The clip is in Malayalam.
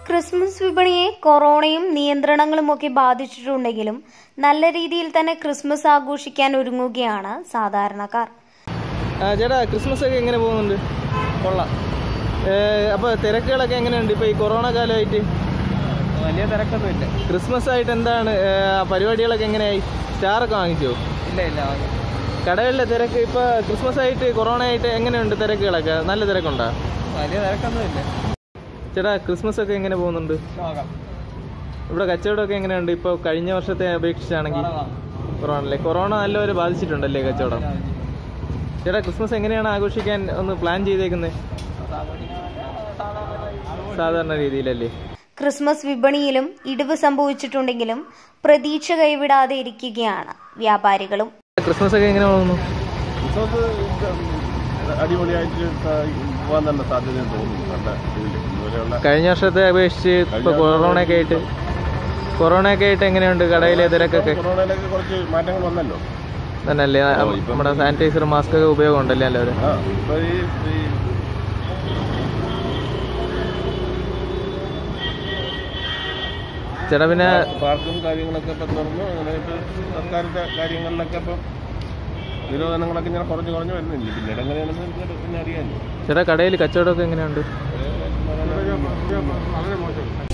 ക്രിസ്മസ് വിപണിയെ കൊറോണയും നിയന്ത്രണങ്ങളുമൊക്കെ ബാധിച്ചിട്ടുണ്ടെങ്കിലും നല്ല രീതിയിൽ തന്നെ ക്രിസ്മസ് ആഘോഷിക്കാൻ ഒരുങ്ങുകയാണ് സാധാരണക്കാർ ആ, ചേട്ടാ ക്രിസ്മസ് ഒക്കെ എങ്ങനെ പോകുന്നുണ്ട് കൊള്ളാം അപ്പോൾ തിരക്കുകളൊക്കെ എങ്ങനെയുണ്ട് ഇപ്പോൾ ഈ കൊറോണ കാലമായിട്ട് വലിയ തിരക്കൊന്നുമില്ല ക്രിസ്മസ് ആയിട്ട് എന്താണ് ഏ, പരിപാടികളൊക്കെ എങ്ങനെയായി സ്റ്റാറൊക്കെ വാങ്ങിച്ചോ ഇല്ല ഇല്ല കടകളിലെ തിരക്ക് ഇപ്പോൾ ക്രിസ്മസ് ആയിട്ട് കൊറോണ ആയിട്ട് എങ്ങനെയുണ്ട് തിരക്കുകളൊക്കെ നല്ല തിരക്കുണ്ടോ വലിയ തിരക്കൊന്നുമില്ല ചേട്ടാ ക്രിസ്മസ് ഒക്കെ എങ്ങനെ പോകുന്നുണ്ട് നോക്കാം ഇവിടെ കച്ചവടമൊക്കെ എങ്ങനെയുണ്ട് ഇപ്പോൾ കഴിഞ്ഞ വർഷത്തെ അപേക്ഷിച്ചാണെങ്കിൽ കൊറോണ അല്ലേ കൊറോണ നല്ലപോലെ ബാധിച്ചിട്ടുണ്ടല്ലേ കച്ചവടം ചേട്ടാ ക്രിസ്മസ് എങ്ങനെയാണ് ആഘോഷിക്കാൻ ഒന്ന് പ്ലാൻ ചെയ്തേക്കുന്നത് സാധാരണ രീതിയിലല്ലേ ക്രിസ്മസ് വിപണിയിലും ഇടിവ് സംഭവിച്ചിട്ടുണ്ടെങ്കിലും പ്രതീക്ഷ കൈവിടാതെ ഇരിക്കുകയാണ് വ്യാപാരികളും ക്രിസ്മസ് ഒക്കെ എങ്ങനെ പോകുന്നു ക്രിസ്മസ് അടിപൊളിയായിട്ട് പോകാൻ തന്നെ സാധ്യത തോന്നുന്നു നല്ല ഇതിൽ ഇതുവരെയുള്ള കഴിഞ്ഞ വർഷത്തെ അപേക്ഷിച്ച് ഇപ്പോൾ കൊറോണയൊക്കെ ആയിട്ട് കൊറോണയൊക്കെ ആയിട്ട് എങ്ങനെയുണ്ട് കടയിലെ തിരക്കൊക്കെ കൊറോണയിലൊക്കെ കുറച്ച് മാറ്റങ്ങൾ വന്നല്ലോ തന്നെയല്ലേ ആ, നമ്മുടെ സാനിറ്റൈസർ മാസ്ക് ഒക്കെ ഉപയോഗം ഉണ്ടല്ലേ എല്ലാവരും ആ ഇപ്പൊ ഈ ഈ ചേട്ടാ പിന്നെ പാർക്കും കാര്യങ്ങളൊക്കെ ഇപ്പം തുറന്നു അങ്ങനെ ഇപ്പം സർക്കാരിൻ്റെ കാര്യങ്ങളിലൊക്കെ ഇപ്പം നിരോധനങ്ങളൊക്കെ ഇങ്ങനെ കുറഞ്ഞു കുറഞ്ഞു വരുന്നില്ല പിന്നീട് എങ്ങനെയാണെന്ന് എനിക്ക് പിന്നെ അറിയാമല്ലോ ചേട്ടാ കടയിൽ കച്ചവടമൊക്കെ എങ്ങനെയുണ്ട് വളരെ മോശം